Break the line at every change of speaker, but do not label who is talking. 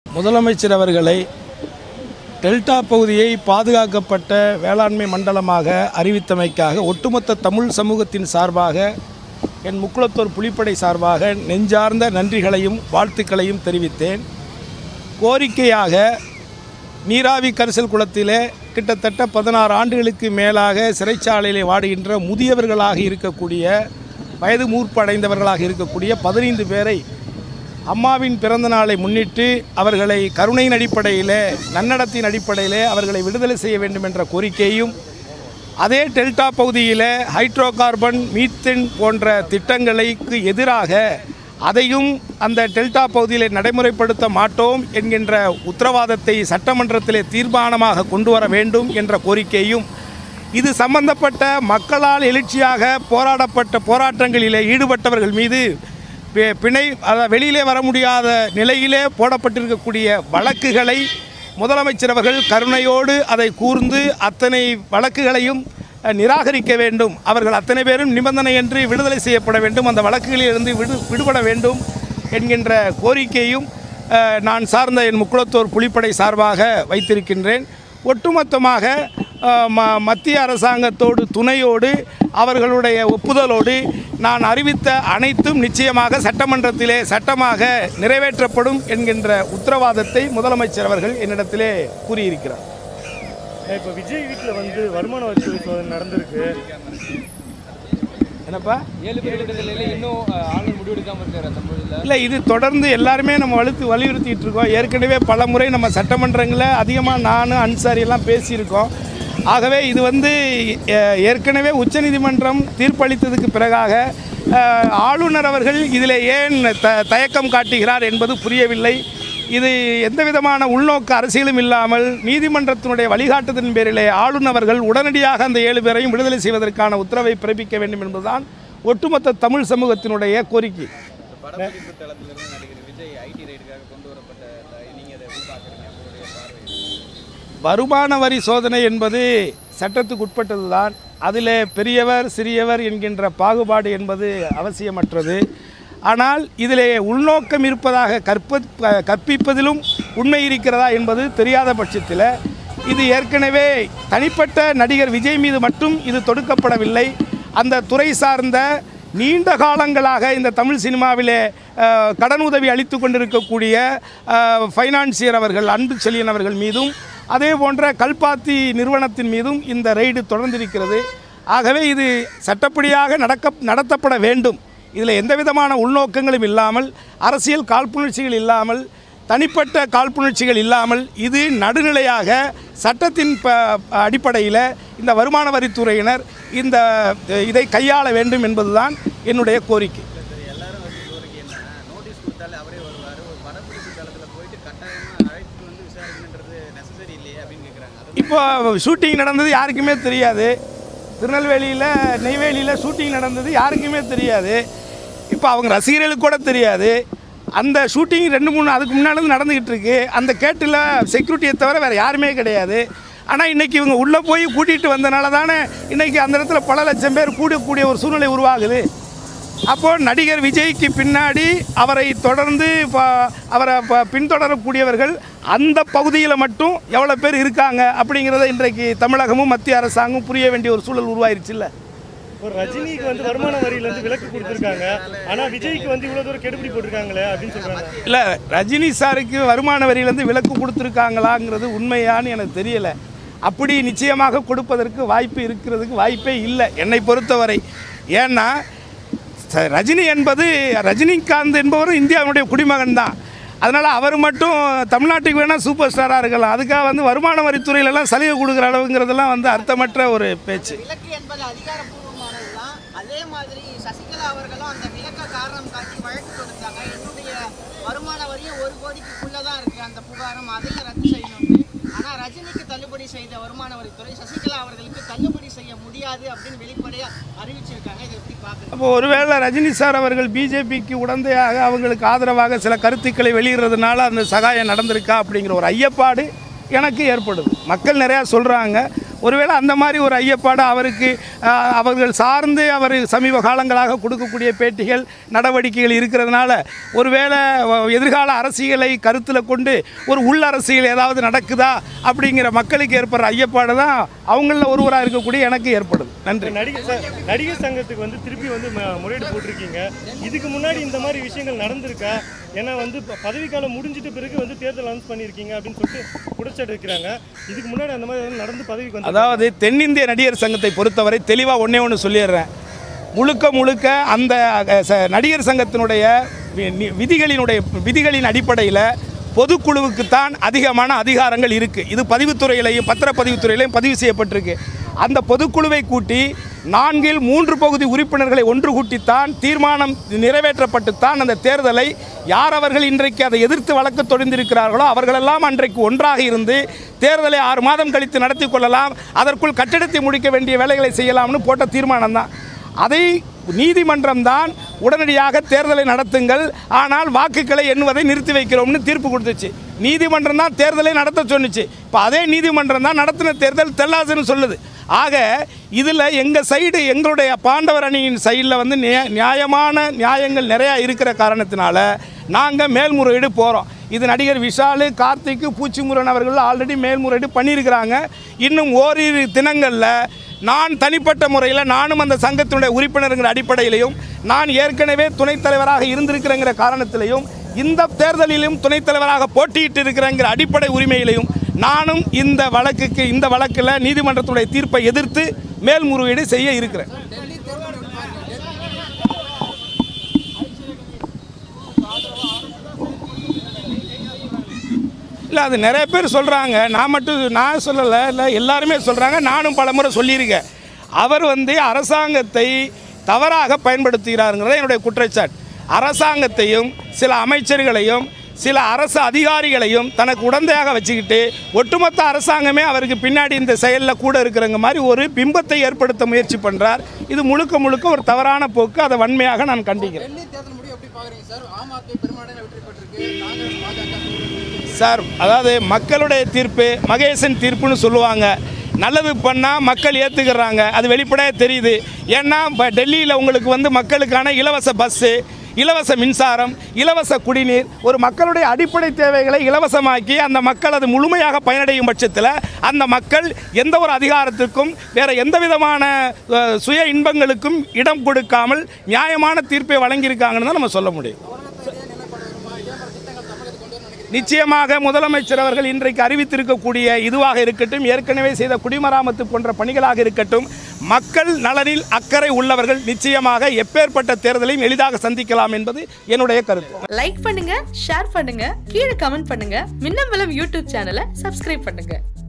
முதலமைச்சர் அவர்களை டெல்டா பகுதியை பாதுகாக்கப்பட்ட வேளாண்மை மண்டலமாக அறிவித்தமைக்காக ஒட்டுமொத்த தமிழ் சமூகத்தின் சார்பாக என் முக்குளத்தூர் புலிப்படை சார்பாக நெஞ்சார்ந்த நன்றிகளையும் வாழ்த்துக்களையும் தெரிவித்தேன் கோரிக்கையாக நீராவி கரிசல் குளத்திலே கிட்டத்தட்ட பதினாறு ஆண்டுகளுக்கு மேலாக சிறைச்சாலையிலே வாடுகின்ற முதியவர்களாக இருக்கக்கூடிய வயது மூர்ப்படைந்தவர்களாக இருக்கக்கூடிய பதினைந்து பேரை அம்மாவின் பிறந்த நாளை முன்னிட்டு அவர்களை கருணையின் அடிப்படையிலே நன்னடத்தின் அடிப்படையிலே அவர்களை விடுதலை செய்ய வேண்டும் என்ற கோரிக்கையும் அதே டெல்டா பகுதியில் ஹைட்ரோ கார்பன் மீத்தேன் போன்ற திட்டங்களுக்கு எதிராக அதையும் அந்த டெல்டா பகுதியில் நடைமுறைப்படுத்த மாட்டோம் என்கின்ற உத்தரவாதத்தை சட்டமன்றத்திலே தீர்மானமாக கொண்டு வர வேண்டும் என்ற கோரிக்கையும் இது சம்பந்தப்பட்ட மக்களால் எழுச்சியாக போராடப்பட்ட போராட்டங்களிலே ஈடுபட்டவர்கள் மீது பி- பிணை அதாவது வெளியிலே வர முடியாத நிலையிலே போடப்பட்டிருக்கக்கூடிய வழக்குகளை முதலமைச்சர் அவர்கள் கருணையோடு அதை கூர்ந்து அத்தனை வழக்குகளையும் அஹ், நிராகரிக்க வேண்டும் அவர்கள் அத்தனை பேரும் நிபந்தனையின்றி விடுதலை செய்யப்பட வேண்டும் அந்த வழக்குகளில் இருந்து விடு விடுபட வேண்டும் என்கின்ற கோரிக்கையும் அஹ், நான் சார்ந்த என் முக்குளத்தோர் புலிப்படை சார்பாக வைத்திருக்கின்றேன் ஒட்டுமொத்தமாக அஹ், ம மத்திய அரசாங்கத்தோடு துணையோடு அவர்களுடைய ஒப்புதலோடு நான் அறிவித்த அனைத்தும் நிச்சயமாக சட்டமன்றத்திலே சட்டமாக நிறைவேற்றப்படும் என்கின்ற உத்தரவாதத்தை முதலமைச்சர் அவர்கள் என்னிடத்திலே கூறியிருக்கிறார்
இப்போ விஜய் வீட்டில் வந்து வருமான வரித்துறை சோதனை நடந்திருக்கு
என்னப்பா
ஏழு பேர் விடுதலையில் இன்னும் அஹ், ஆளுநர் முடிவெடுக்காமல் இருக்காரு அந்த பொழுதுல
இல்லை இது தொடர்ந்து எல்லாருமே நம்ம வலுத்து வலியுறுத்திட்டு இருக்கோம் ஏற்கனவே பல முறை நம்ம சட்டமன்றங்களில் அதிகமாக நானும் அன்சாரி எல்லாம் பேசியிருக்கோம் ஆகவே இது வந்து அஹ், ஏற்கனவே உச்சநீதிமன்றம் தீர்ப்பளித்ததுக்கு பிறகாக அஹ், ஆளுநர் அவர்கள் இதில் ஏன் த தயக்கம் காட்டுகிறார் என்பது புரியவில்லை இது எந்த விதமான உள்நோக்க அரசியலும் இல்லாமல் நீதிமன்றத்தினுடைய வழிகாட்டுதலின் பேரிலே ஆளுநர்கள் உடனடியாக அந்த ஏழு பேரையும் விடுதலை செய்வதற்கான உத்தரவை பிறப்பிக்க வேண்டும் என்பதுதான் ஒட்டுமொத்த தமிழ் சமூகத்தினுடைய கோரிக்கை
படப்பிடிப்பு தளத்திலிருந்து நடிகர் விஜய் ஐடி ரைடுக்காக கொண்டு வரப்பட்ட நீங்கள் அதை எப்படி பார்க்குறீங்க உங்களுடைய பார்வை
வருமான வரி சோதனை என்பது சட்டத்துக்கு உட்பட்டது தான் அதில் பெரியவர் சிறியவர் என்கின்ற பாகுபாடு என்பது அவசியமற்றது ஆனால் இதிலே உள்நோக்கம் இருப்பதாக கற்ப கற்பிப்பதிலும் உண்மை இருக்கிறதா என்பது தெரியாத பட்சத்தில் இது ஏற்கனவே தனிப்பட்ட நடிகர் விஜய் மீது மட்டும் இது தொடுக்கப்படவில்லை அந்த துறை சார்ந்த நீண்ட காலங்களாக இந்த தமிழ் சினிமாவிலே அஹ், கடன் உதவி அளித்து கொண்டிருக்கக்கூடிய அஹ், ஃபைனான்சியர் அவர்கள் அன்பு செழியன் அவர்கள் மீதும் அதே போன்ற கல்பாத்தி நிறுவனத்தின் மீதும் இந்த ரெய்டு தொடர்ந்திருக்கிறது ஆகவே இது சட்டப்படியாக நடக்க நடத்தப்பட வேண்டும் இதில் எந்த விதமான உள்நோக்கங்களும் இல்லாமல் அரசியல் காழ்ப்புணர்ச்சிகள் இல்லாமல் தனிப்பட்ட காழ்ப்புணர்ச்சிகள் இல்லாமல் இது நடுநிலையாக சட்டத்தின் ப அடிப்படையில் இந்த வருமான வரித்துறையினர் இந்த இதை கையாள வேண்டும் என்பதுதான் என்னுடைய கோரிக்கை
எல்லாரும் வச்சு கோரிக்கை என்ன நோட்டீஸ் கொடுத்தாலே அவரே வருவார் ஒரு படப்பிடிப்பு தளத்தில் போயிட்டு கட்டாயமாக அழைத்து வந்து விசாரிக்கணுன்றது நெசசரி இல்லையே அப்படின்னு கேட்குறாங்க அது
இப்போ ஷூட்டிங் நடந்தது யாருக்குமே தெரியாது திருநெல்வேலியில் நெய்வேலியில் ஷூட்டிங் நடந்தது யாருக்குமே தெரியாது இப்போ அவங்க ரசிகர்களுக்கு கூட தெரியாது அந்த ஷூட்டிங் ரெண்டு மூணு அதுக்கு முன்னாடி நடந்துக்கிட்டு இருக்கு அந்த கேட்டில் செக்யூரிட்டியை தவிர வேறு யாருமே கிடையாது ஆனால் இன்றைக்கி இவங்க உள்ளே போய் கூட்டிகிட்டு வந்தனால தானே இன்றைக்கி அந்த இடத்துல பல லட்சம் பேர் கூடக்கூடிய ஒரு சூழ்நிலை உருவாகுது அப்போ நடிகர் விஜய்க்கு பின்னாடி அவரை தொடர்ந்து ப- அவரை ப- பின்தொடரக்கூடியவர்கள் அந்த பகுதியில் மட்டும் எவ்வளோ பேர் இருக்காங்க அப்படிங்கிறத இன்றைக்கு தமிழகமும் மத்திய அரசாங்கம் புரிய வேண்டிய ஒரு சூழல் உருவாயிருச்சு இல்லை
ஒரு ரஜினிக்கு வந்து வருமான வரியிலேருந்து விலக்கு கொடுத்துருக்காங்க ஆனால் விஜய்க்கு வந்து இவ்வளோ தூரம் கெடுபிடி போட்டிருக்காங்களே அப்படின்னு சொல்கிறாங்க
இல்லை ரஜினி சாருக்கு வருமான வரியிலேருந்து விலக்கு கொடுத்துருக்காங்களாங்கிறது உண்மையான்னு எனக்கு தெரியலை அப்படி நிச்சயமாக கொடுப்பதற்கு வாய்ப்பு இருக்கிறதுக்கு வாய்ப்பே இல்லை என்னை பொறுத்தவரை ஏன்னா ச- ரஜினி என்பது ரஜினிகாந்த் என்பவரும் இந்தியாவுடைய குடிமகன் தான் அதனால் அவர் மட்டும் தமிழ்நாட்டுக்கு வேணால் சூப்பர் ஸ்டாராக இருக்கலாம் அதுக்காக வந்து வருமான வரித்துறையிலலாம் சலுகை கொடுக்குற அளவுங்கிறதெல்லாம் வந்து அர்த்தமற்ற ஒரு பேச்சு
விலக்கு என்பது அதிகாரப்பூர்வமானதுதான் அதே மாதிரி சசிகலா அவர்களும் அந்த விலக்க காரணம் காட்டி வழக்கு தொடுத்தாங்க என்னுடைய வருமான வரியும் ஒரு கோடிக்குள்ள தான் இருக்கு அந்த புகாரம் அதையும் ரத்து செய்யணும் ஆனா ரஜினிக்கு தள்ளுபடி செய்த வருமான வரித்துறை சசிகலா அவர்களுக்கு தள்ளுபடி செய்ய முடியாது அப்படின்னு வெளிப்படையா அறிவிச்சிருக்காங்க இதை எப்படி பாக்குறீங்க
அப்போ ஒருவேளை ரஜினி சார் அவர்கள் பிஜேபிக்கு உடந்தையாக அவங்களுக்கு ஆதரவாக சில கருத்துக்களை வெளியிடுறதுனால அந்த சகாயம் நடந்திருக்கா அப்படிங்கிற ஒரு ஐயப்பாடு எனக்கு ஏற்படுது மக்கள் நிறையா சொல்கிறாங்க ஒருவேளை அந்த மாதிரி ஒரு ஐயப்பாடு அவருக்கு ஆஹ், அவர்கள் சார்ந்து அவர் சமீப காலங்களாக கொடுக்கக்கூடிய பேட்டிகள் நடவடிக்கைகள் இருக்கிறதுனால ஒருவேளை வ- எதிர்கால அரசியலை கருத்தில் கொண்டு ஒரு உள் அரசியல் ஏதாவது நடக்குதா அப்படிங்கிற மக்களுக்கு ஏற்படுற ஐயப்பாடு தான் அவங்களில் ஒருவராக இருக்கக்கூடிய எனக்கு ஏற்படுது நன்றி
நடிகர் ச- நடிகர் சங்கத்துக்கு வந்து திருப்பி வந்து ம- முறையீடு போட்டிருக்கீங்க இதுக்கு முன்னாடி இந்த மாதிரி விஷயங்கள் நடந்திருக்கா ஏன்னா வந்து ப- பதவிக்காலம் முடிஞ்சிட்ட பிறகு வந்து தேர்தல் அனௌன்ஸ் பண்ணியிருக்கீங்க அப்படின்னு சொல்லிட்டு குற்றச்சாட்டு வைக்கிறாங்க இதுக்கு முன்னாடி அந்த மாதிரி எதாவது நடந்து பதவிக்கு வந்து
அதாவது தென்னிந்திய நடிகர் சங்கத்தை பொறுத்தவரை தெளிவாக ஒன்றே ஒன்று சொல்லிடுறேன் முழுக்க முழுக்க அந்த அஹ், ச- நடிகர் சங்கத்தினுடைய வி- நி- விதிகளினுடைய விதிகளின் அடிப்படையில் பொதுக்குழுவுக்குத்தான் அதிகமான அதிகாரங்கள் இருக்குது இது பதிவுத்துறையிலையும் பத்திரப்பதிவுத்துறையிலையும் பதிவு செய்யப்பட்டிருக்கு அந்த பொதுக்குழுவை கூட்டி நான்கில் மூன்று பகுதி உறுப்பினர்களை ஒன்று கூட்டித்தான் தீர்மானம் நிறைவேற்றப்பட்டுத்தான் அந்த தேர்தலை யார் அவர்கள் இன்றைக்கு அதை எதிர்த்து வழக்கு தொடர்ந்திருக்கிறார்களோ அவர்களெல்லாம் அன்றைக்கு ஒன்றாக இருந்து தேர்தலை ஆறு மாதம் கழித்து நடத்தி கொள்ளலாம் அதற்குள் கட்டிடத்தை முடிக்க வேண்டிய வேலைகளை செய்யலாம்னு போட்ட தீர்மானம் தான் அதை நீதிமன்றம் தான் உடனடியாக தேர்தலை நடத்துங்கள் ஆனால் வாக்குகளை எண்ணுவதை நிறுத்தி வைக்கிறோம்னு தீர்ப்பு கொடுத்துச்சு நீதிமன்றம் தான் தேர்தலை நடத்த சொன்னுச்சு இப்போ அதே நீதிமன்றம் தான் நடத்தின தேர்தல் தெல்லாதுன்னு சொல்லுது ஆக இதில் எங்கள் சைடு எங்களுடைய பாண்டவர் அணியின் சைடில் வந்து நியா- நியாயமான நியாயங்கள் நிறையா இருக்கிற காரணத்தினால நாங்கள் மேல்முறையீடு போகிறோம் இது நடிகர் விஷாலு கார்த்திக்கு பூச்சிமுருகன் அவர்கள் ஆல்ரெடி மேல்முறையீடு பண்ணியிருக்கிறாங்க இன்னும் ஓரிரு தினங்களில் நான் தனிப்பட்ட முறையில் நானும் அந்த சங்கத்தினுடைய உறுப்பினருங்கிற அடிப்படையிலையும் நான் ஏற்கனவே துணைத் தலைவராக இருந்திருக்கிறேங்கிற காரணத்திலையும் இந்த தேர்தலிலும் துணைத் தலைவராக போட்டியிட்டு இருக்கிறேங்கிற அடிப்படை உரிமையிலையும் நானும் இந்த வழக்குக்கு இந்த வழக்கில் நீதிமன்றத்துடைய தீர்ப்பை எதிர்த்து மேல்முறையீடு செய்ய இருக்கிறேன் இல்லை அது நிறைய பேர் சொல்கிறாங்க நான் மட்டும் நான் சொல்லலை இல்லை எல்லாருமே சொல்கிறாங்க நானும் பல முறை சொல்லியிருக்கேன் அவர் வந்து அரசாங்கத்தை தவறாக பயன்படுத்துகிறாருங்கிறத என்னுடைய குற்றச்சாட்டு அரசாங்கத்தையும் சில அமைச்சர்களையும் சில அரசு அதிகாரிகளையும் தனக்கு உடந்தையாக வச்சுக்கிட்டு ஒட்டுமொத்த அரசாங்கமே அவருக்கு பின்னாடி இந்த செயலில் கூட இருக்கிறங்க மாதிரி ஒரு பிம்பத்தை ஏற்படுத்த முயற்சி பண்ணுறார் இது முழுக்க முழுக்க ஒரு தவறான போக்கு அதை வன்மையாக நான் கண்டிக்கிறேன்
டெல்லி தேர்தல் முடிவு எப்படி பாக்குறீங்க சார் ஆம் ஆத்மி பெரும்பாலான வெற்றி பெற்றிருக்கு காங்கிரஸ் பாஜக
சார் அதாவது மக்களுடைய தீர்ப்பு மகேசன் தீர்ப்புன்னு சொல்லுவாங்க நல்லது பண்ணால் மக்கள் ஏற்றுக்கிறாங்க அது வெளிப்படையாக தெரியுது ஏன்னா இப்போ டெல்லியில் உங்களுக்கு வந்து மக்களுக்கான இலவச பஸ்ஸு இலவச மின்சாரம் இலவச குடிநீர் ஒரு மக்களுடைய அடிப்படை தேவைகளை இலவசமாக்கி அந்த மக்கள் அது முழுமையாக பயனடையும் பட்சத்தில் அந்த மக்கள் எந்த ஒரு அதிகாரத்திற்கும் வேற எந்த விதமான அஹ், சுய இன்பங்களுக்கும் இடம் கொடுக்காமல் நியாயமான தீர்ப்பை வழங்கியிருக்காங்கன்னு தான் நம்ம சொல்ல முடியும் நிச்சயமாக முதலமைச்சர் அவர்கள் இன்றைக்கு அறிவித்திருக்கக்கூடிய இதுவாக இருக்கட்டும் ஏற்கனவே செய்த குடிமராமத்து போன்ற பணிகளாக இருக்கட்டும் மக்கள் நலனில் அக்கறை உள்ளவர்கள் நிச்சயமாக எப்பேற்பட்ட தேர்தலையும் எளிதாக சந்திக்கலாம் என்பது என்னுடைய கருத்து
லைக் பண்ணுங்க ஷேர் பண்ணுங்க கீழே கமெண்ட் பண்ணுங்க மின்னம்பலம் யூடியூப் சேனலை சப்ஸ்கிரைப் பண்ணுங்க